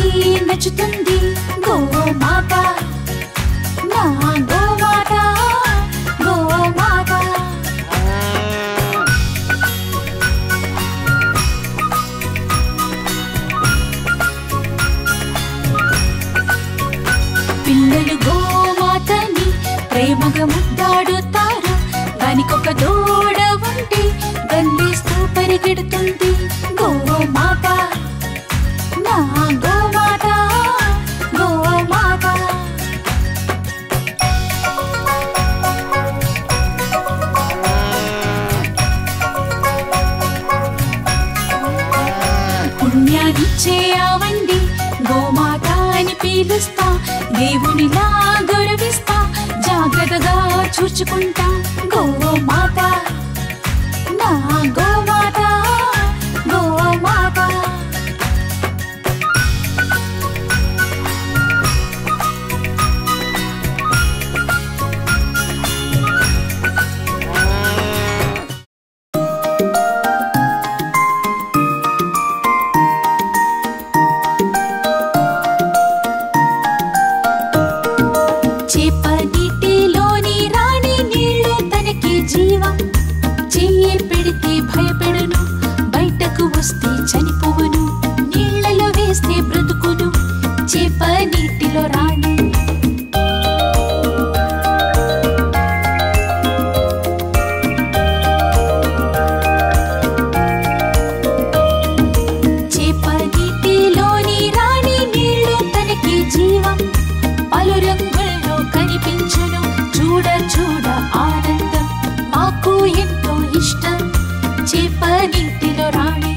నచ్చుతుంది గోమాత నా గోమాత గోమాత పిల్లలు గోమాతని ప్రేమగా ముద్దాడుతారు దానికొక దూడ ఉంటే గల్లేస్తూ పరిగెడుతుంది గోమాత నా గోమాత గోమాత పుణ్యాన్నిచ్చే ఆవండి గోమాత అని పీలుస్తా దేవునిలా గౌరవిస్తా జాగ్రత్తగా చూచుకుంటా గోమాత నా గోమాత గోమాత చేప నీటిలోని రాణి నీళ్లు తనకి జీవం చెయ్యి పెడితే భయపెడును బయటకు వస్తే చనిపోవును నీళ్లలో వేస్తే బ్రతుకును చేప నీటిలో రాణి చేప నీటిలోని రాణి నీళ్లు తనకి జీవం పలు రంగుల్లో కనిపించును చూడ చూడ ఆనందం మాకు ఎంతో ఇష్టం చేప నీటిలో రాణి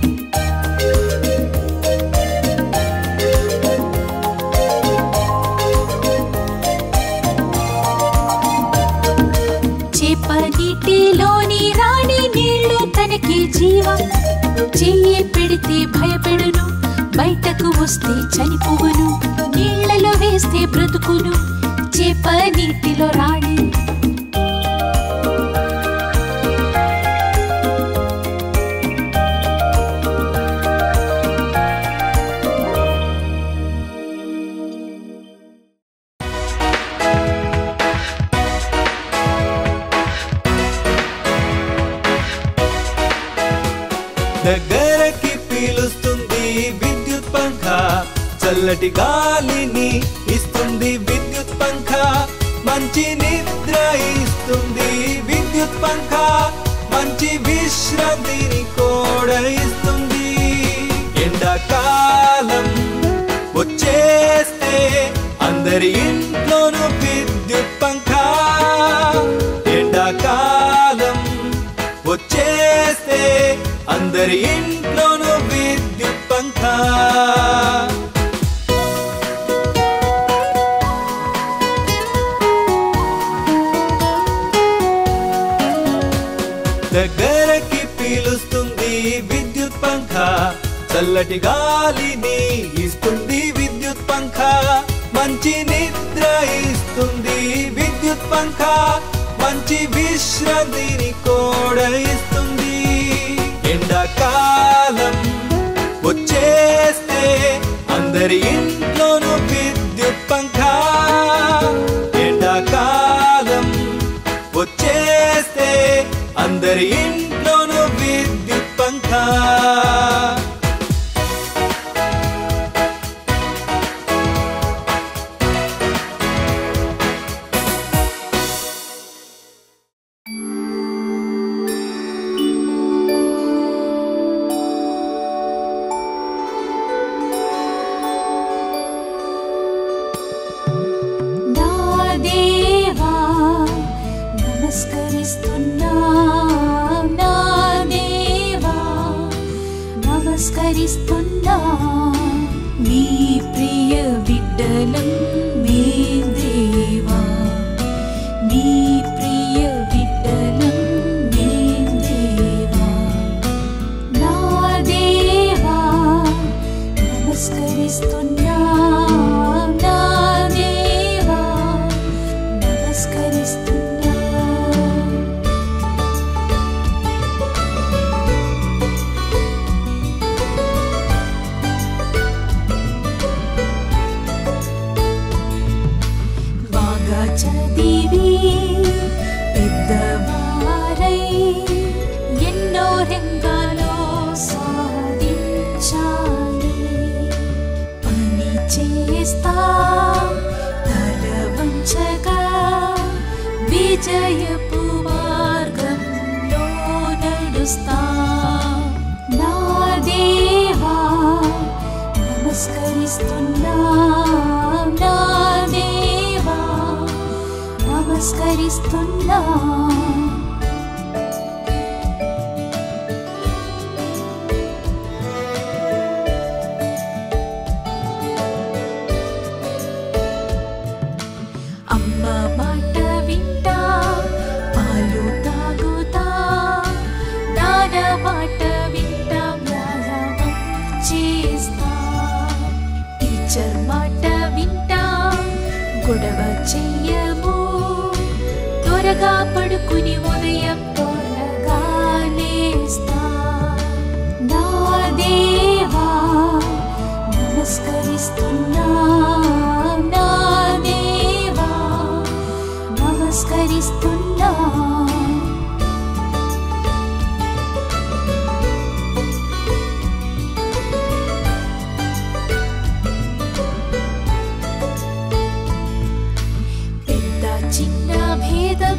చేప నీటిలోని రాణి నీళ్లు తనకి జీవం చెయ్యి పెడితే భయపెడును బయటకు వస్తే చనిపోవును నీళ్లలో వేస్తే బ్రతుకును చేప నీటిలో రాణి దగ్గరకి పీలుస్తుంది విద్యుత్ పంఖ చల్లటి గాలిని ఇస్తుంది విద్యుత్ పంఖ మంచి నిద్ర ఇస్తుంది విద్యుత్ పంఖ మంచి విశ్రాంతిని కూడా ఇస్తుంది ఎండాకాలం వచ్చేస్తే అందరి ఇంట్లోనూ విద్యుత్ పంఖ ఎండాకాలం వచ్చేస్తే అందరి ఇంట్లోనూ విద్యుత్ పంఖ దగ్గరకి పీలుస్తుంది విద్యుత్ పంఖ చల్లటి గాలిని ఇస్తుంది విద్యుత్ పంఖ మంచి నిద్ర ఇస్తుంది విద్యుత్ పంఖ మంచి విశ్రాంతిని కూడా ఇస్తుంది ఎండాకాలం వచ్చేస్తే అందరి ఇంట్లోనూ విద్యుత్ పంఖ ఎండాకాలం వచ్చేస్తే అందరి ఇంట్లోనూ విద్యుత్ పంఖ నా దేవా నమస్కరిస్తున్నా నా దేవా నమస్కరిస్తున్నా నీ ప్రియ బిడ్డలం మే దేవా నీ ప్రియ బిడ్డలం మే దేవా నా దేవా నమస్కరిస్తున్నా నా దేవా నమస్కరిస్తున్నా విజయపు మార్గంలో నడుస్తా నా దేవా నమస్కరిస్తున్నా నా దేవా నమస్కరిస్తున్నా అమ్మ మాట వింటా పాలు తాగుతా నాన్న మాట వింటా వ్యాయామం చేస్తా టీచర్ మాట వింటా గొడవ చెయ్యము త్వరగా పడుకుని ఉదయం త్వరగా లేస్తా నా దేవా నమస్కరిస్తున్నా నా దేవా నమస్కరిస్తున్నా పెద్ద చిన్న భేదం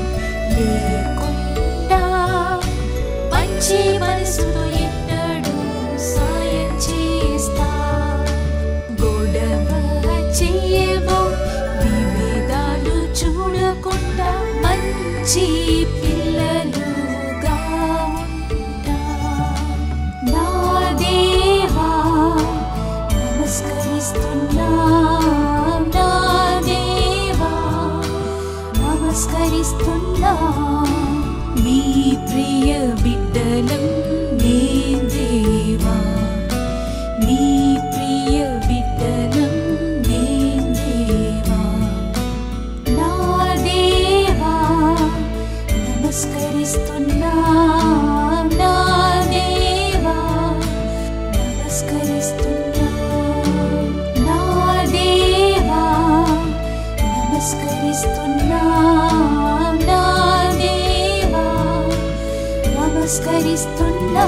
లేకుండా మంచి మనసుతో ఎన్నడూ సాయం చేస్తా గొడవ చెయ్యము విభేదాలు చూడకుండా మంచి పిల్లలుగా ఉంటా నా దేవా నమస్కరిస్తున్నా నా దేవా నమస్కరిస్తున్నా మీ ప్రియ బిడ్డలం నే దేవా మీ ప్రియ బిడ్డలం నే దేవా నా దేవా నమస్కరిస్తున్నా నా దేవా నమస్కరిస్తున్నా నా దేవా నమస్కరిస్తున్నా నా దేవా నమస్కరిస్తున్నా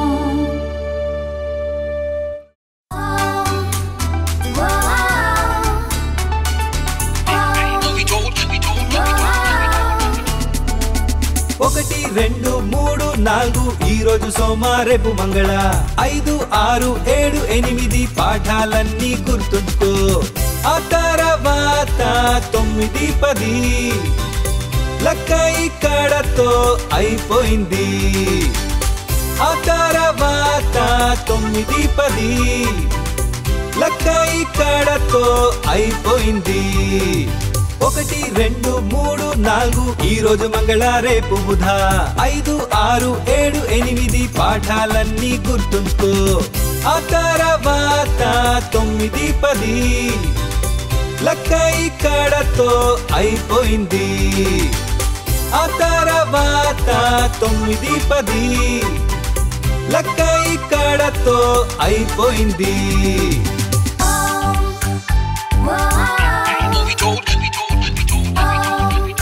ఒకటి రెండు మూడు నాలుగు ఈ రోజు సోమ రేపు మంగళ ఐదు ఆరు ఏడు ఎనిమిది పాఠాలన్నీ గుర్తుంచుకో ఆ తర్వాత తొమ్మిది పది లెక్క ఇక్కడతో అయిపోయింది ఆ తర్వాత తొమ్మిది పది లెక్క ఇక్కడతో అయిపోయింది ఒకటి రెండు మూడు నాలుగు ఈ రోజు మంగళ రేపు బుధ ఐదు ఆరు ఏడు ఎనిమిది పాఠాలన్నీ గుర్తుంచుకో ఆ తర్వాత తొమ్మిది పది లెక్క ఇక్కడతో అయిపోయింది ఆ తర్వాత తొమ్మిది పది లెక్క ఇక్కడతో అయిపోయింది Movie told, movie told, movie told, movie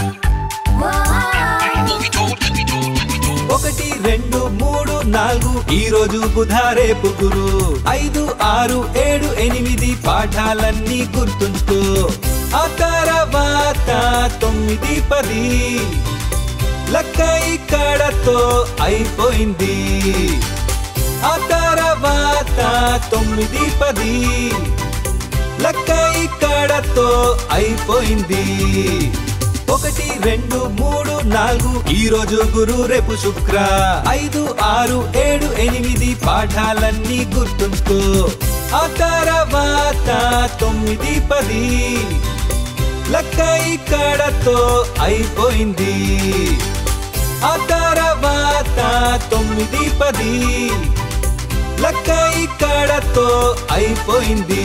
told, movie told, movie told. ఒకటి రెండు మూడు నాలుగు ఈ రోజు బుధ రేపు గురు ఐదు ఆరు ఏడు ఎనిమిది పాఠాలన్నీ గుర్తుంచుకో ఆ తర్వాత తొమ్మిది పది లెక్క ఇక్కడతో అయిపోయింది ఆ తర్వాత తొమ్మిది పది లెక్క ఇక్కడతో అయిపోయింది ఒకటి రెండు మూడు నాలుగు ఈ రోజు గురు రేపు శుక్ర ఐదు ఆరు ఏడు ఎనిమిది పాఠాలన్నీ గుర్తుంచుకో ఆ తర్వాత తొమ్మిది పది లెక్క ఇక్కడతో అయిపోయింది ఆ తర్వాత తొమ్మిది పది లెక్క ఇక్కడతో అయిపోయింది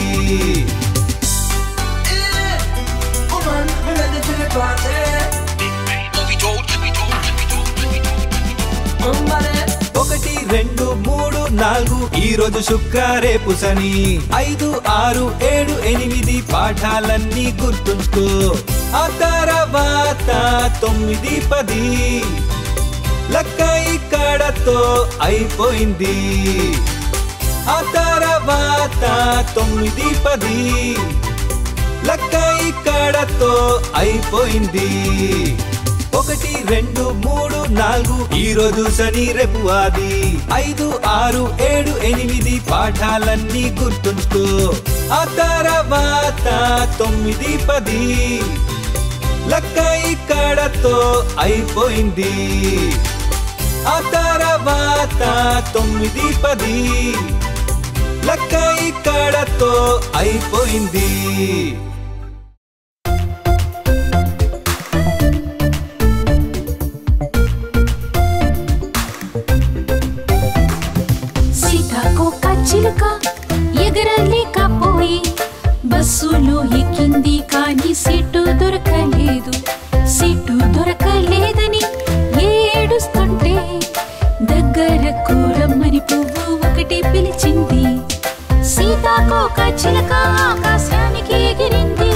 Movie told, movie told, movie told, movie told, movie told. ఒకటి రెండు మూడు నాలుగు ఈ రోజు శుక్ర రేపు శని ఐదు ఆరు ఏడు ఎనిమిది పాఠాలన్నీ గుర్తుంచుకో ఆ తర్వాత తొమ్మిది పది లెక్క ఇక్కడతో అయిపోయింది ఆ తర్వాత తొమ్మిది పది లెక్క ఇక్కడతో అయిపోయింది ఒకటి రెండు మూడు నాలుగు ఈ రోజు శని రేపు ఆది ఐదు ఆరు ఏడు ఎనిమిది పాఠాలన్నీ గుర్తుంచుకో ఆ తర్వాత తొమ్మిది పది లెక్క ఇక్కడతో అయిపోయింది ఆ తర్వాత తొమ్మిది పది లెక్క ఇక్కడతో అయిపోయింది సీతాకోక చిలుక ఎగరలేకపోయి బస్సులో ఎక్కింది కానీ సీటు దొరకలేదు సీటు దొరకలేదని ఏడుస్తుంటే దగ్గరకు రమ్మని పువ్వు ఒకటి పిలిచింది సీతాకోక చిలుక ఆకాశానికి ఎగిరింది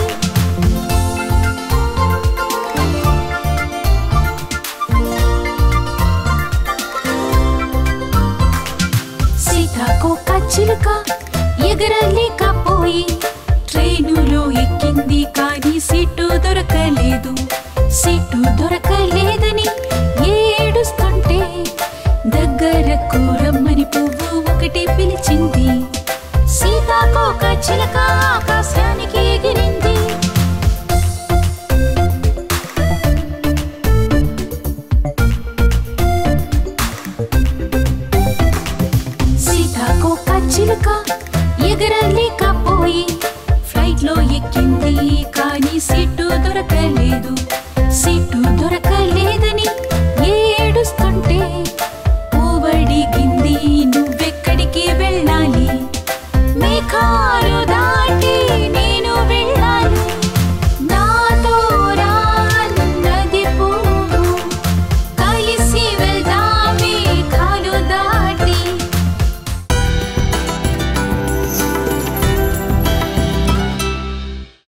సీతాకోక చిలుక ఎగరలేకపోయి ట్రైనులో ఎక్కింది కానీ సీటు దొరకలేదు సీటు దొరకలేదని ఏడుస్తుంటే దగ్గరకు రమ్మని పువ్వు ఒకటి పిలిచింది సీతాకోక చిలుక ఆకాశానికి ఎగిరింది సీతాకోక చిలుక ఎగరలేకపోయి ఫ్లైట్ లో ఎక్కింది కానీ సీటు దొరకలేదు సీటు దొరకలేదని